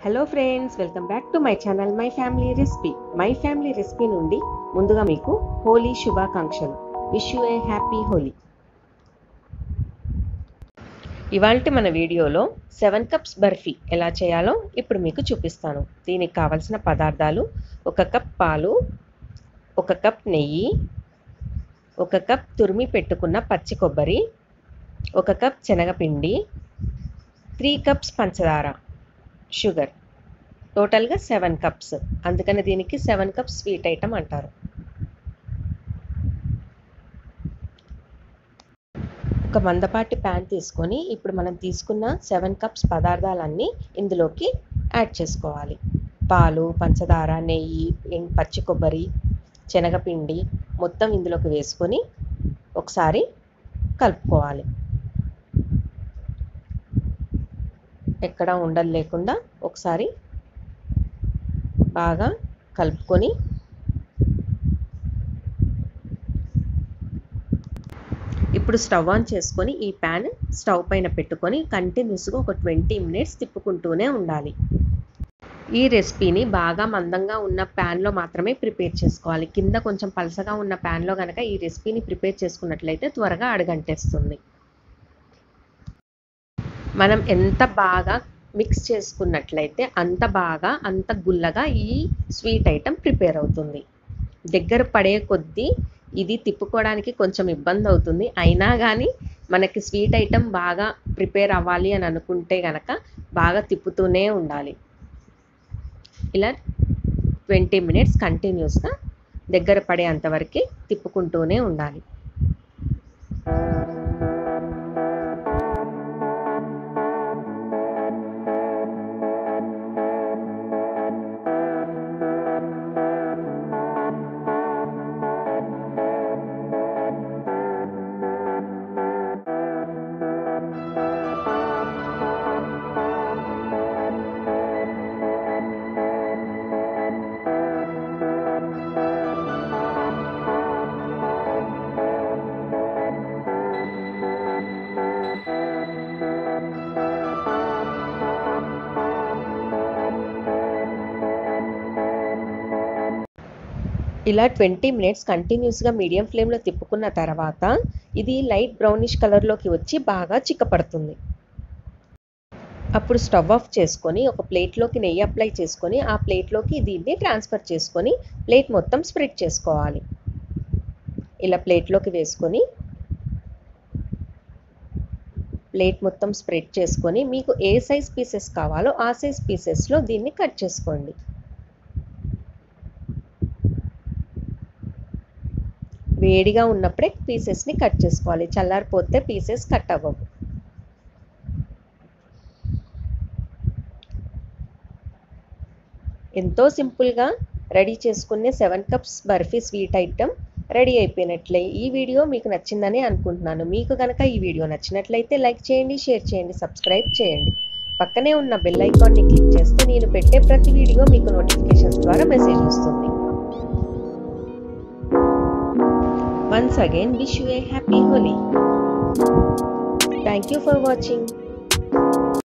Hello friends welcome back to my channel my family recipe my family recipe నుండి ముందుగా మీకు హోలీ శుభాకాంక్షలు wish you a happy Holi ఇవాళ మన వీడియోలో సెవెన్ కప్స్ బర్ఫీ ఎలా చేయాలో ఇప్పుడు మీకు చూపిస్తాను దీనికి కావలసిన పదార్థాలు ఒక కప్ పాలు ఒక కప్ నెయ్యి ఒక కప్ తురిమి పెట్టుకున్న పచ్చి కొబ్బరి ఒక కప్ శనగపిండి త్రీ కప్స్ పంచదార షుగర్ టోటల్గా సెవెన్ కప్స్ అందుకని దీనికి సెవెన్ కప్స్ స్వీట్ ఐటమ్ అంటారు ఒక మందపాటి ప్యాన్ తీసుకొని ఇప్పుడు మనం తీసుకున్న సెవెన్ కప్స్ పదార్థాలన్నీ ఇందులోకి యాడ్ చేసుకోవాలి పాలు పంచదార నెయ్యి పచ్చి కొబ్బరి శనగపిండి మొత్తం ఇందులోకి వేసుకొని ఒకసారి కలుపుకోవాలి ఎక్కడ ఉండలు లేకుండా ఒకసారి బాగా కలుపుకొని ఇప్పుడు స్టవ్ ఆన్ చేసుకొని ఈ ప్యాన్ స్టవ్ పైన పెట్టుకొని కంటిన్యూస్గా ఒక ట్వంటీ మినిట్స్ తిప్పుకుంటూనే ఉండాలి ఈ రెసిపీని బాగా మందంగా ఉన్న ప్యాన్లో మాత్రమే ప్రిపేర్ చేసుకోవాలి కింద కొంచెం పలసగా ఉన్న ప్యాన్లో కనుక ఈ రెసిపీని ప్రిపేర్ చేసుకున్నట్లయితే త్వరగా అడగంటేస్తుంది మనం ఎంత బాగా మిక్స్ చేసుకున్నట్లయితే అంత బాగా అంత గుల్లగా ఈ స్వీట్ ఐటెం ప్రిపేర్ అవుతుంది దగ్గర పడే కొద్దీ ఇది తిప్పుకోవడానికి కొంచెం ఇబ్బంది అవుతుంది అయినా కానీ మనకి స్వీట్ ఐటెం బాగా ప్రిపేర్ అవ్వాలి అని అనుకుంటే కనుక బాగా తిప్పుతూనే ఉండాలి ఇలా ట్వంటీ మినిట్స్ కంటిన్యూస్గా దగ్గర పడేంతవరకు తిప్పుకుంటూనే ఉండాలి ఇలా ట్వంటీ మినిట్స్ కంటిన్యూస్గా మీడియం ఫ్లేమ్లో తిప్పుకున్న తర్వాత ఇది లైట్ బ్రౌనిష్ కలర్లోకి వచ్చి బాగా చిక్కపడుతుంది అప్పుడు స్టవ్ ఆఫ్ చేసుకొని ఒక ప్లేట్లోకి నెయ్యి అప్లై చేసుకొని ఆ ప్లేట్లోకి దీన్ని ట్రాన్స్ఫర్ చేసుకొని ప్లేట్ మొత్తం స్ప్రెడ్ చేసుకోవాలి ఇలా ప్లేట్లోకి వేసుకొని ప్లేట్ మొత్తం స్ప్రెడ్ చేసుకొని మీకు ఏ సైజ్ పీసెస్ కావాలో ఆ సైజ్ పీసెస్లో దీన్ని కట్ చేసుకోండి వేడిగా ఉన్నప్పుడే పీసెస్ని కట్ చేసుకోవాలి చల్లారిపోతే పీసెస్ కట్ అవ్వవు ఎంతో సింపుల్గా రెడీ చేసుకునే seven cups barfi sweet item ready అయిపోయినట్లే ఈ వీడియో మీకు నచ్చిందని అనుకుంటున్నాను మీకు కనుక ఈ వీడియో నచ్చినట్లయితే లైక్ చేయండి షేర్ చేయండి సబ్స్క్రైబ్ చేయండి పక్కనే ఉన్న బెల్ ఐకాన్ని క్లిక్ చేస్తే నేను పెట్టే ప్రతి వీడియో మీకు నోటిఫికేషన్స్ ద్వారా మెసేజ్ వస్తుంది Once again, wish you a happy Holi. Thank you for watching.